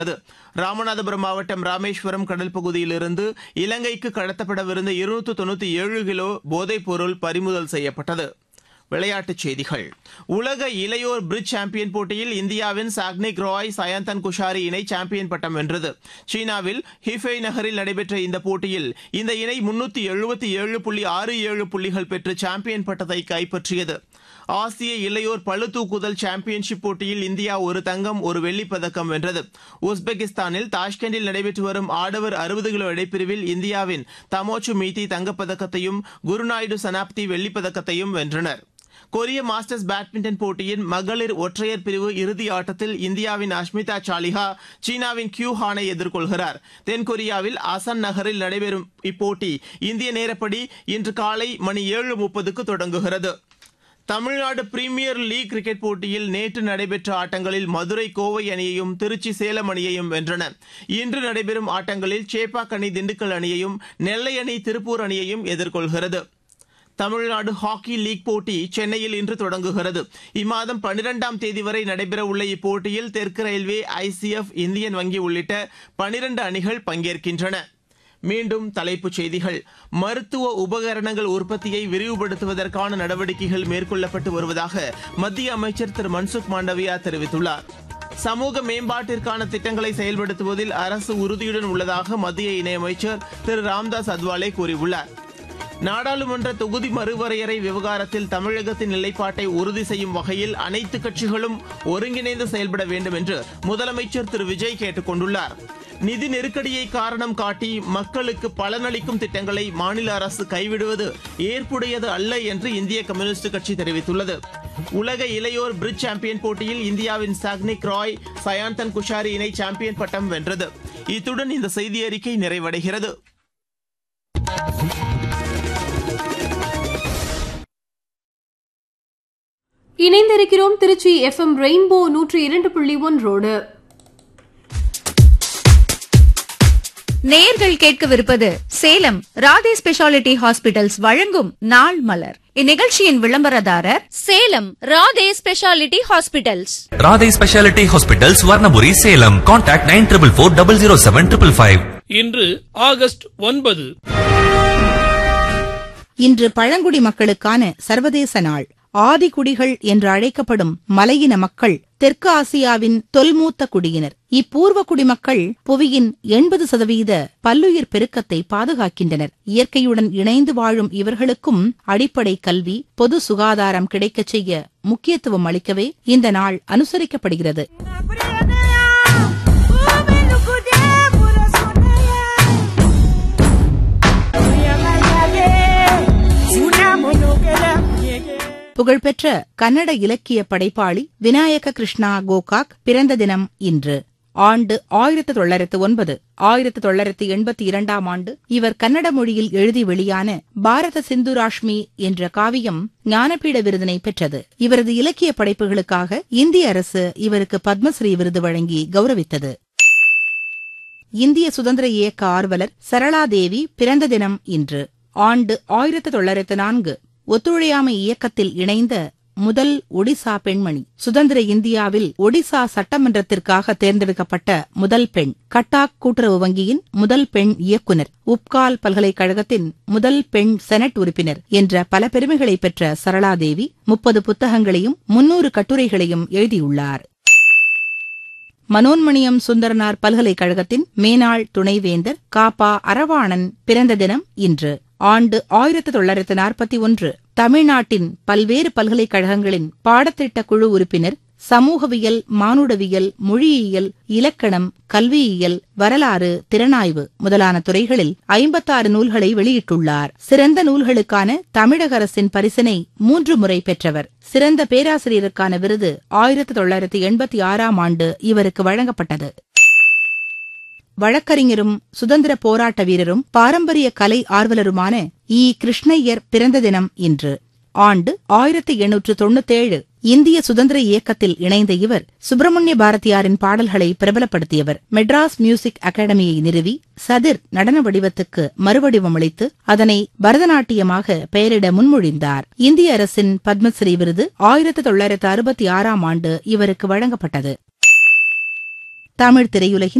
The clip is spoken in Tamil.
அது ராமநாதபுரம் மாவட்டம் ராமேஸ்வரம் கடல் பகுதியிலிருந்து இலங்கைக்கு கடத்தப்படவிருந்த இருநூற்று தொண்ணூற்றி ஏழு கிலோ போதைப் பொருள் பறிமுதல் செய்யப்பட்டது விளையாட்டுச் செய்திகள் உலக இளையோர் பிரிட்ஜ் சாம்பியன் போட்டியில் இந்தியாவின் சாக்னிக் ராய் சயந்தன் குஷாரி இணை சாம்பியன் பட்டம் வென்றது சீனாவில் ஹிஃபை நகரில் நடைபெற்ற இந்த போட்டியில் இந்த இணை முன்னூத்தி எழுபத்தி ஏழு புள்ளி ஆறு ஏழு புள்ளிகள் பெற்று சாம்பியன் பட்டத்தை கைப்பற்றியது ஆசிய இளையோர் பளு தூக்குதல் சாம்பியன்ஷிப் போட்டியில் இந்தியா ஒரு தங்கம் ஒரு வெள்ளிப் பதக்கம் வென்றது உஸ்பெகிஸ்தானில் தாஷ்கண்டில் நடைபெற்று வரும் ஆடவர் அறுபது கிலோ இடைப்பிரிவில் இந்தியாவின் தமோச்சு மீதி தங்கப்பதக்கத்தையும் குருநாயுடு சனாப்தி வெள்ளிப் பதக்கத்தையும் வென்றனர் கொரிய மாஸ்டர்ஸ் பேட்மிண்டன் போட்டியின் மகளிர் ஒற்றையர் பிரிவு இறுதி ஆட்டத்தில் இந்தியாவின் அஷ்மிதா சாலிஹா சீனாவின் கியூ ஹானை எதிர்கொள்கிறார் தென்கொரியாவில் அசன் நகரில் நடைபெறும் இப்போட்டி இந்திய நேரப்படி இன்று காலை மணி ஏழு முப்பதுக்கு தொடங்குகிறது தமிழ்நாடு பிரீமியர் லீக் கிரிக்கெட் போட்டியில் நேற்று நடைபெற்ற ஆட்டங்களில் மதுரை கோவை அணியையும் திருச்சி சேலம் அணியையும் வென்றன இன்று நடைபெறும் ஆட்டங்களில் சேப்பாக் அணி திண்டுக்கல் அணியையும் நெல்லை அணி திருப்பூர் அணியையும் எதிர்கொள்கிறது தமிழ்நாடு ஹாக்கி லீக் போட்டி சென்னையில் இன்று தொடங்குகிறது இம்மாதம் பனிரெண்டாம் தேதி வரை நடைபெறவுள்ள இப்போட்டியில் தெற்கு ரயில்வே ஐசிஎஃப் இந்தியன் வங்கி உள்ளிட்ட பனிரண்டு அணிகள் பங்கேற்கின்றன மீண்டும் தலைப்புச் செய்திகள் மருத்துவ உபகரணங்கள் உற்பத்தியை விரிவுபடுத்துவதற்கான நடவடிக்கைகள் மேற்கொள்ளப்பட்டு வருவதாக மத்திய அமைச்சர் திரு மன்சுக் மாண்டவியா தெரிவித்துள்ளார் சமூக மேம்பாட்டிற்கான திட்டங்களை செயல்படுத்துவதில் அரசு உறுதியுடன் உள்ளதாக மத்திய இணையமைச்சர் திரு ராம்தாஸ் அத்வாலே கூறியுள்ளார் நாடாளுமன்ற தொகுதி மறுவரையறை விவகாரத்தில் தமிழகத்தின் நிலைப்பாட்டை உறுதி செய்யும் வகையில் அனைத்து கட்சிகளும் ஒருங்கிணைந்து செயல்பட வேண்டும் என்று முதலமைச்சர் திரு விஜய் கேட்டுக் கொண்டுள்ளார் நிதி நெருக்கடியை காரணம் காட்டி மக்களுக்கு பலனளிக்கும் திட்டங்களை மாநில அரசு கைவிடுவது ஏற்புடையது அல்ல என்று இந்திய கம்யூனிஸ்ட் கட்சி தெரிவித்துள்ளது உலக இளையோர் பிரிட்ஜ் சாம்பியன் போட்டியில் இந்தியாவின் சாக்னிக் ராய் சயாந்தன் குஷாரி இணை சாம்பியன் பட்டம் வென்றது இத்துடன் இந்த செய்தி அறிக்கை நிறைவடைகிறது இணைந்திருக்கிறோம் திருச்சி எஃப்எம் ரெயின்போ நூற்றி இரண்டு புள்ளி ஒன்றோடு நேர்கள் கேட்கவிருப்பது சேலம் ராதே ஸ்பெஷாலிட்டி ஹாஸ்பிட்டல்ஸ் வழங்கும் நாள் மலர் இந்நிகழ்ச்சியின் விளம்பரதாரர் Salem Radhe speciality hospitals Radhe speciality hospitals Varnapuri Salem contact nine triple four double zero seven triple five இன்று ஆகஸ்ட் ஒன்பது இன்று பழங்குடி மக்களுக்கான சர்வதேச நாள் ஆதிக்குடிகள் என்று அழைக்கப்படும் மலையின மக்கள் தெற்கு ஆசியாவின் தொல்மூத்த குடியினர் இப்பூர்வ குடிமக்கள் புவியின் எண்பது சதவீத பல்லுயிர் பெருக்கத்தை பாதுகாக்கின்றனர் இயற்கையுடன் இணைந்து வாழும் இவர்களுக்கும் அடிப்படை கல்வி பொது சுகாதாரம் கிடைக்கச் செய்ய முக்கியத்துவம் அளிக்கவே இந்த நாள் அனுசரிக்கப்படுகிறது புகழ்பெற்ற கன்னட இலக்கிய படைப்பாளி விநாயக கிருஷ்ணா கோகாக் பிறந்த தினம் இன்று ஆண்டு ஆயிரத்து தொள்ளாயிரத்து ஒன்பது ஆயிரத்து தொள்ளாயிரத்து எண்பத்தி இரண்டாம் ஆண்டு இவர் கன்னட மொழியில் எழுதி வெளியான பாரத சிந்து ராஷ்மி என்ற காவியம் ஞானபீட விருதினை பெற்றது இவரது இலக்கிய படைப்புகளுக்காக இந்திய அரசு இவருக்கு பத்மஸ்ரீ விருது வழங்கி கௌரவித்தது இந்திய சுதந்திர இயக்க ஆர்வலர் சரளா தேவி பிறந்த தினம் இன்று ஆண்டு ஆயிரத்து தொள்ளாயிரத்து நான்கு ஒத்துழையாமை இயக்கத்தில் இணைந்த முதல் ஒடிசா பெண்மணி சுதந்திர இந்தியாவில் ஒடிசா சட்டமன்றத்திற்காக தேர்ந்தெடுக்கப்பட்ட முதல் பெண் கட்டாக் கூட்டுறவு வங்கியின் முதல் பெண் இயக்குனர் உப்கால் பல்கலைக்கழகத்தின் முதல் பெண் செனட் உறுப்பினர் என்ற பல பெருமைகளை பெற்ற சரளாதேவி முப்பது புத்தகங்களையும் முன்னூறு கட்டுரைகளையும் எழுதியுள்ளார் மனோன்மணியம் சுந்தரனார் பல்கலைக்கழகத்தின் மேனாள் துணைவேந்தர் காப்பா அரவாணன் பிறந்த தினம் இன்று ஆண்டு ஆயிரத்து தொள்ளாயிரத்து நாற்பத்தி ஒன்று தமிழ்நாட்டின் பல்வேறு பல்கலைக்கழகங்களின் பாடத்திட்ட குழு உறுப்பினர் சமூகவியல் மானுடவியல் மொழியியல் இலக்கணம் கல்வியியல் வரலாறு திறனாய்வு முதலான துறைகளில் ஐம்பத்தாறு நூல்களை வெளியிட்டுள்ளார் சிறந்த நூல்களுக்கான தமிழக அரசின் பரிசினை மூன்று முறை பெற்றவர் சிறந்த பேராசிரியருக்கான விருது ஆயிரத்து தொள்ளாயிரத்து எண்பத்தி ஆறாம் ஆண்டு இவருக்கு வழங்கப்பட்டது வழக்கறிஞரும் சுதந்திர போராட்ட வீரரும் பாரம்பரிய கலை ஆர்வலருமான இ கிருஷ்ணய்யர் பிறந்த தினம் இன்று ஆண்டு ஆயிரத்தி எண்ணூற்று தொண்ணூத்தேழு இந்திய சுதந்திர இயக்கத்தில் இணைந்த இவர் சுப்பிரமணிய பாரதியாரின் பாடல்களை பிரபலப்படுத்தியவர் மெட்ராஸ் மியூசிக் அகாடமியை நிறுவி சதிர் நடன வடிவத்துக்கு மறுவடிவமளித்து அதனை பரதநாட்டியமாக பெயரிட முன்மொழிந்தார் இந்திய அரசின் பத்மஸ்ரீ விருது ஆயிரத்து தொள்ளாயிரத்து அறுபத்தி ஆறாம் ஆண்டு இவருக்கு வழங்கப்பட்டது தமிழ் திரையுலகின்